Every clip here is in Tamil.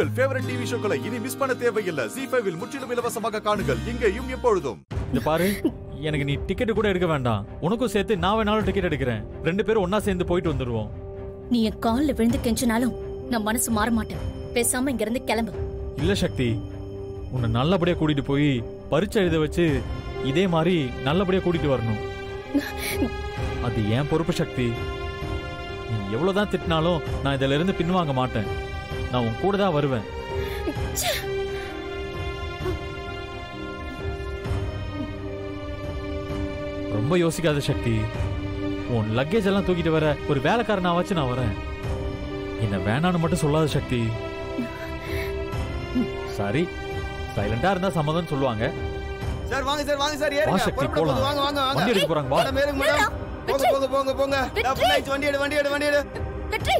உங்கள் ஃபேவரட் டிவி ஷோக்களை இனி மிஸ் பண்ண தேவையில்லை ஜி ஃபைவில் முற்றிலும் இலவசமாக காணுங்கள் இங்கேயும் எப்பொழுதும் இந்த பாரு எனக்கு நீ டிக்கெட் கூட எடுக்க வேண்டாம் உனக்கும் சேர்த்து நான் வேணாலும் டிக்கெட் எடுக்கிறேன் ரெண்டு பேரும் ஒண்ணா சேர்ந்து போயிட்டு வந்துருவோம் நீ என் கால்ல விழுந்து கெஞ்சினாலும் நான் மனசு மாற மாட்டேன் பேசாம இங்க இருந்து கிளம்பு இல்ல சக்தி உன்னை நல்லபடியா கூட்டிட்டு போய் பரீட்சை எழுத வச்சு இதே மாதிரி நல்லபடியா கூட்டிட்டு வரணும் அது ஏன் பொறுப்பு சக்தி நீ எவ்வளவுதான் திட்டினாலும் நான் இதுல இருந்து பின்வாங்க மாட்டேன் நான் உன் கூட தான் வருவேன் ரொம்ப யோசிக்காத சக்தி உன் லக்கேஜ் எல்லாம் தூக்கிட்டு வர ஒரு வேலைக்காரனாவாச்சு நான் வரேன் என்ன வேணான்னு மட்டும் சொல்லாத சக்தி சரி சைலண்டா இருந்தா சம்மதம் சொல்லுவாங்க சார் வாங்க சார் வாங்க சார் வா ஏறுங்க சக்தி புறப்பட போகுது போலாம் வாங்க வாங்க வாங்க வண்டி எடுக்க போறாங்க வா மேடம் ஏறுங்க மேடம் போங்க போங்க போங்க போங்க வெற்றி. நான் full ஆயிடுச்சு, வண்டி எடு வண்டி எடு வண்டி எடு வெற்றி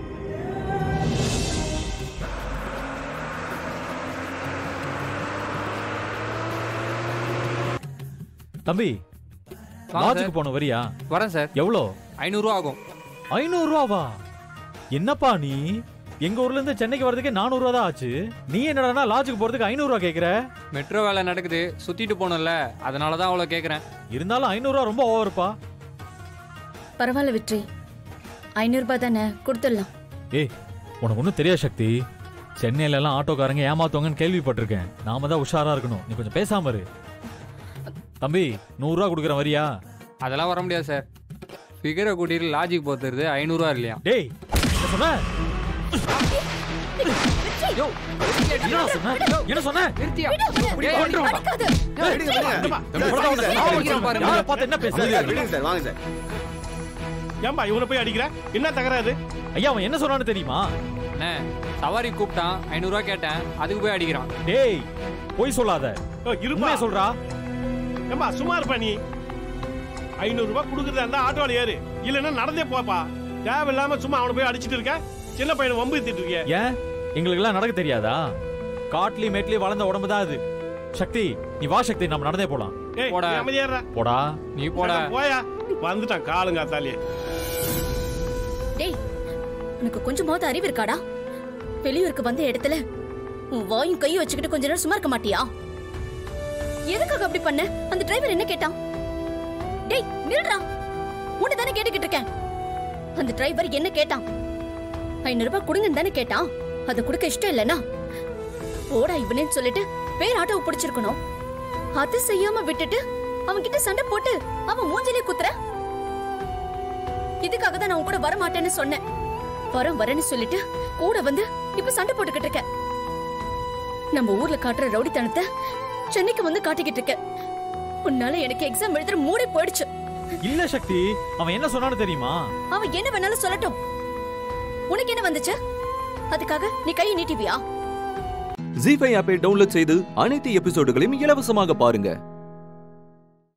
தம்பி வாங்க லாட்ஜுக்கு சார். போன வரியா வரேன் சார் எவ்வளோ ஐநூறுரூவா ஆகும் ஐநூறு ரூபாவா என்னப்பா நீ எங்க ஊர்ல இருந்து சென்னைக்கு வரதுக்கே நானூறு ரூபா தான் ஆச்சு நீ என்னடா லாட்ஜுக்கு போறதுக்கு ஐநூறு ரூபா கேக்குற மெட்ரோ வேலை நடக்குது சுத்திட்டு போகணும்ல அதனால தான் அவ்வளோ கேட்குறேன் இருந்தாலும் ஐநூறு ரூபா ரொம்ப ஓவர்ப்பா பரவாயில்ல வெற்றி ஐநூறு ரூபாய் தானே கொடுத்துடலாம் ஏய் உனக்கு ஒன்றும் தெரியாது சக்தி சென்னையில எல்லாம் ஆட்டோக்காரங்க ஏமாத்துவாங்கன்னு கேள்விப்பட்டிருக்கேன் நாம தான் உஷாரா இருக்கணும் நீ கொஞ்சம் பேசாம இரு தம்பி நூறு ரூபா கொடுக்குறேன் வரியா அதெல்லாம் வர முடியாது சார் ஃபிகரை கூட்டிட்டு லாஜிக் போத்துறது ஐநூறுரூவா இல்லையா டேய் என்ன சொன்ன என்னடா சொன்ன? என்ன சொன்ன நடக்காது. விடுங்க விடுங்க தம்பி, சார், வாங்க சார், யாரை அடிக்கிறேன் பாருங்க. பார்த்து என்ன விடுங்க சார், பேசுறது விடுங்க சார் வாங்க சார் ஏன்பா இவனை போய் அடிக்கிற என்ன தகராறு ஐயா அவன் என்ன சொன்னான்னு தெரியுமா அண்ணே சவாரி கூப்பிட்டான் ஐநூறுரூவா கேட்டேன் அதுக்கு போய் அடிக்கிறான் டேய் பொய் சொல்லாத ஓ, இருப்பா உண்மையை சொல்றா ஏம்பா சும்மா இருப்பா நீ ஐநூறு ரூபாய் கொடுக்குறதா இருந்தா ஆட்டோல ஏறு இல்லைன்னா நடந்தே போப்பா தேவையில்லாம சும்மா அவனை போய் அடிச்சிட்டு இருக்க சின்ன பையனை வம்பு ஏத்திட்டு இருக்கிய ஏன் எங்களுக்கெல்லாம் நடக்க தெரியாதா காட்லி மேட்லி வளர்ந்த உடம்பு தான் அது சக்தி நீ வா சக்தி நம்ம நடந்தே போலாம் ஏய் போடா. நீ அமைதியாடுறா. போடா நீ போட போயா வந்துட்டான் காலுங்காத்தாலே டேய் உனக்கு கொஞ்சமாவது அறிவு இருக்காடா வெளியூருக்கு வந்த இடத்துல உன் வாயும் கையும் வச்சுக்கிட்டு கொஞ்ச நேரம் சும்மா இருக்க மாட்டியா எதுக்காக அப்படி பண்ண அந்த டிரைவர் என்ன கேட்டான் டேய் நில்றா உன்னை தானே கேட்டுக்கிட்டு இருக்கேன் அந்த டிரைவர் என்ன கேட்டான் ஐநூறு ரூபாய் கொடுங்கன்னு தானே கேட்டான் அதை கொடுக்க இஷ்டம் இல்லைனா போடா இவனேன்னு சொல்லிட்டு வேற ஆட்டோவை பிடிச்சிருக்கணும் அது செய்யாம விட்டுட்டு அவன் கிட்ட சண்டை போட்டு அவன் மூஞ்சிலே குத்துற இதுக்காக தான் நான் உன் கூட வர மாட்டேன்னு சொன்னேன் வரேன் வரேன்னு சொல்லிட்டு கூட வந்து இப்ப சண்டை போட்டுக்கிட்டு இருக்க நம்ம ஊர்ல காட்டுற ரவுடித்தனத்தை சென்னைக்கு வந்து காட்டிக்கிட்டு இருக்க உன்னால எனக்கு எக்ஸாம் எழுதுற மூடே போயிடுச்சு இல்ல சக்தி அவன் என்ன சொன்னான்னு தெரியுமா அவன் என்ன வேணாலும் சொல்லட்டும் உனக்கு என்ன வந்துச்சு அதுக்காக நீ கையை நீட்டிவியா ஜி ஃபைவ் ஆப்பை டவுன்லோட் செய்து அனைத்து எபிசோடுகளையும் இலவசமாக பாருங்க